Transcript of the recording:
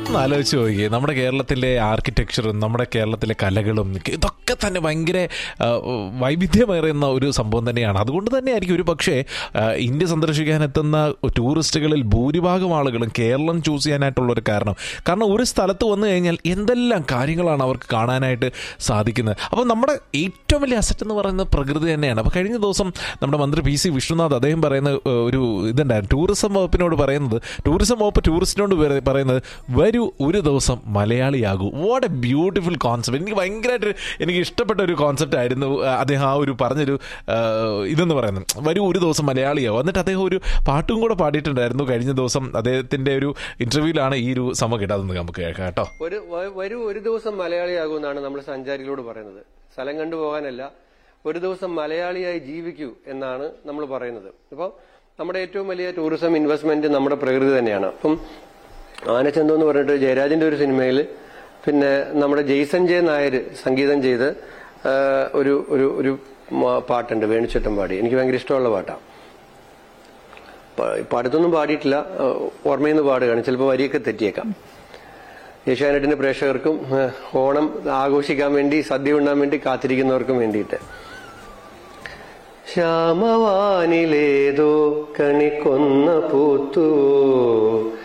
ഒന്ന് ആലോചിച്ച് നോക്കിയേ നമ്മുടെ കേരളത്തിലെ ആർക്കിടെക്ചറും നമ്മുടെ കേരളത്തിലെ കലകളും ഇതൊക്കെ തന്നെ ഭയങ്കര ആ, വൈവിധ്യമേറുന്ന ഒരു സംഭവം തന്നെയാണ് അതുകൊണ്ട് തന്നെ ആയിരിക്കും ഒരു പക്ഷേ ആ, ഇന്ത്യ സന്ദർശിക്കാൻ എത്തുന്ന ടൂറിസ്റ്റുകളിൽ ഭൂരിഭാഗം ആളുകളും കേരളം ചൂസ് ചെയ്യാനായിട്ടുള്ള ഒരു കാരണം കാരണം ഒരു സ്ഥലത്ത് വന്നു കഴിഞ്ഞാൽ എന്തെല്ലാം കാര്യങ്ങളാണ് അവർക്ക് കാണാനായിട്ട് സാധിക്കുന്നത് അപ്പോൾ നമ്മുടെ ഏറ്റവും വലിയ അസറ്റ് എന്ന് പറയുന്നത് പ്രകൃതി തന്നെയാണ് അപ്പോൾ കഴിഞ്ഞ ദിവസം നമ്മുടെ മന്ത്രി പി സി വിഷ്ണുനാഥ് അദ്ദേഹം പറയുന്ന ഏഹ്, ഒരു ഇതുണ്ടായിരുന്നു ടൂറിസം വകുപ്പിനോട് പറയുന്നത് ടൂറിസം വകുപ്പ് ടൂറിസ്റ്റിനോട് പറ- പറയുന്നത് വരൂ ഒരു ദിവസം മലയാളിയാകൂ വാട്ട് എ ബ്യൂട്ടിഫുൾ കോൺസെപ്റ്റ് എനിക്ക് ഭയങ്കരമായിട്ട് എനിക്ക് ഇഷ്ടപ്പെട്ട ഒരു കോൺസെപ്റ്റ് ആയിരുന്നു ആ, അദ്ദേഹം ആ ഒരു പറഞ്ഞൊരു ആ, ഇതെന്ന് പറയുന്നത് വരൂ ഒരു ദിവസം മലയാളിയാവും എന്നിട്ട് അദ്ദേഹം ഒരു പാട്ടും കൂടെ പാടിയിട്ടുണ്ടായിരുന്നു കഴിഞ്ഞ ദിവസം അദ്ദേഹത്തിന്റെ ഒരു ഇന്റർവ്യൂവിലാണ് ഈ ഒരു സമ കിട്ടാതെന്ന് നമുക്ക് കേൾക്കാം കേട്ടോ ഒരു വ- വരൂ ഒരു ദിവസം മലയാളിയാകുമെന്നാണ് നമ്മൾ സഞ്ചാരികളോട് പറയുന്നത് സ്ഥലം കണ്ടുപോകാനല്ല ഒരു ദിവസം മലയാളിയായി ജീവിക്കൂ എന്നാണ് നമ്മൾ പറയുന്നത് അപ്പോൾ നമ്മുടെ ഏറ്റവും വലിയ ടൂറിസം ഇൻവെസ്റ്റ്മെന്റ് നമ്മുടെ പ്രകൃതി തന്നെയാണ് അപ്പം ആനച്ചന്തം എന്ന് പറഞ്ഞിട്ട് ജയരാജന്റെ ഒരു സിനിമയിൽ പിന്നെ നമ്മുടെ ജെയ്സൺ ജെ നായർ സംഗീതം ചെയ്ത് ആ, ഒരു ഒരു ഒരു മ- പാട്ടുണ്ട് വേണുചേട്ടൻ പാടി എനിക്ക് ഭയങ്കര ഇഷ്ടമുള്ള പാട്ടാണ് പാടത്തൊന്നും പാടിയിട്ടില്ല ആ, ഓർമ്മയിൽ നിന്ന് പാടുകയാണ് ചിലപ്പോൾ വരിയൊക്കെ തെറ്റിയേക്കാം ഏഷ്യാനെറ്റിന്റെ പ്രേക്ഷകർക്കും ഏഹ്, ഓണം ആഘോഷിക്കാൻ വേണ്ടി സദ്യ ഉണ്ണാൻ വേണ്ടി കാത്തിരിക്കുന്നവർക്കും വേണ്ടിയിട്ട് ശ്യാമവാനിലേതോ കണിക്കൊന്ന പൂത്തുവോ